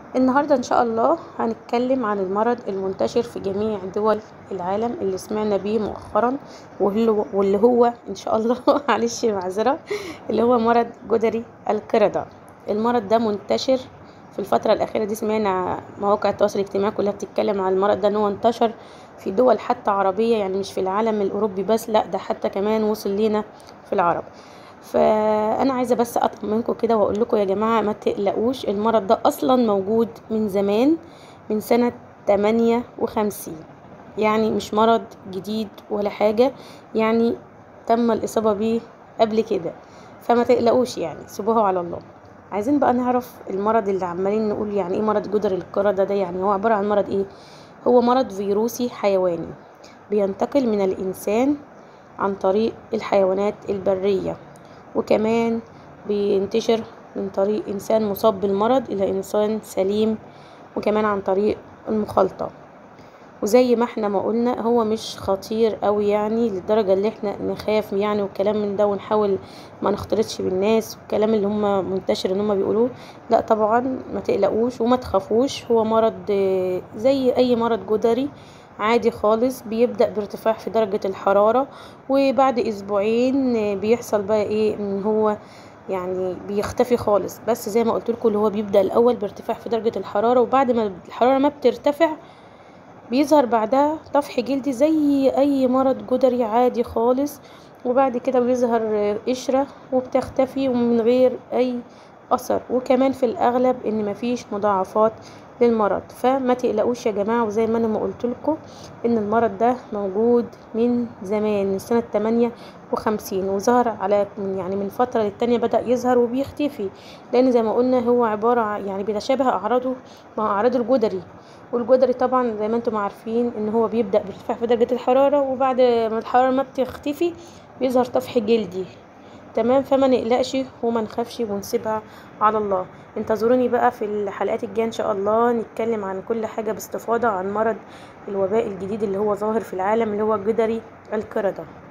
النهاردة إن شاء الله هنتكلم عن المرض المنتشر في جميع دول العالم اللي سمعنا بيه مؤخرا واللي واللي هو إن شاء الله معلش معذرة اللي هو مرض جدري القردة المرض ده منتشر في الفترة الأخيرة دي سمعنا مواقع التواصل الاجتماعي كلها بتتكلم عن المرض ده إن هو انتشر في دول حتى عربية يعني مش في العالم الأوروبي بس لأ ده حتى كمان وصل لينا في العرب فانا عايزه بس اطمنكم كده واقول لكم يا جماعه ما تقلقوش المرض ده اصلا موجود من زمان من سنه 58 يعني مش مرض جديد ولا حاجه يعني تم الاصابه بيه قبل كده فما تقلقوش يعني سيبوها على الله عايزين بقى نعرف المرض اللي عمالين نقول يعني ايه مرض جدر القردة ده يعني هو عبارة عن مرض ايه هو مرض فيروسي حيواني بينتقل من الانسان عن طريق الحيوانات البرية وكمان بينتشر من طريق إنسان مصاب بالمرض إلى إنسان سليم وكمان عن طريق المخالطة وزي ما احنا ما قلنا هو مش خطير قوي يعني للدرجة اللي احنا نخاف يعني والكلام من ده ونحاول ما نختلطش بالناس والكلام اللي هم منتشر ان هم بيقولوه لا طبعا ما تقلقوش وما تخافوش هو مرض زي اي مرض جدري عادي خالص بيبدأ بارتفاع في درجة الحرارة وبعد اسبوعين بيحصل بقى ايه ان هو يعني بيختفي خالص بس زي ما قلت لكم اللي هو بيبدأ الاول بارتفاع في درجة الحرارة وبعد ما الحرارة ما بترتفع بيظهر بعدها طفح جلدي زي اي مرض جدري عادي خالص وبعد كده بيظهر قشرة وبتختفي ومن غير اي اثر وكمان في الاغلب ان مفيش مضاعفات للمرض فما تقلقوش يا جماعة وزي ما انا ما قلت لكم ان المرض ده موجود من زمان من سنة 58 وظهر على من يعني من فترة للتانية بدأ يظهر وبيختفي لان زي ما قلنا هو عبارة يعني بيتشابه اعراضه مع اعراض الجدري والجدري طبعا زي ما انتم عارفين ان هو بيبدأ بارتفاع في درجة الحرارة وبعد ما الحرارة ما بتختفي بيظهر طفح جلدي تمام فما نقلقش وما نخافش ونسيبها على الله انتظروني بقى في الحلقات الجايه ان شاء الله نتكلم عن كل حاجه باستفاضه عن مرض الوباء الجديد اللي هو ظاهر في العالم اللي هو جدري القرده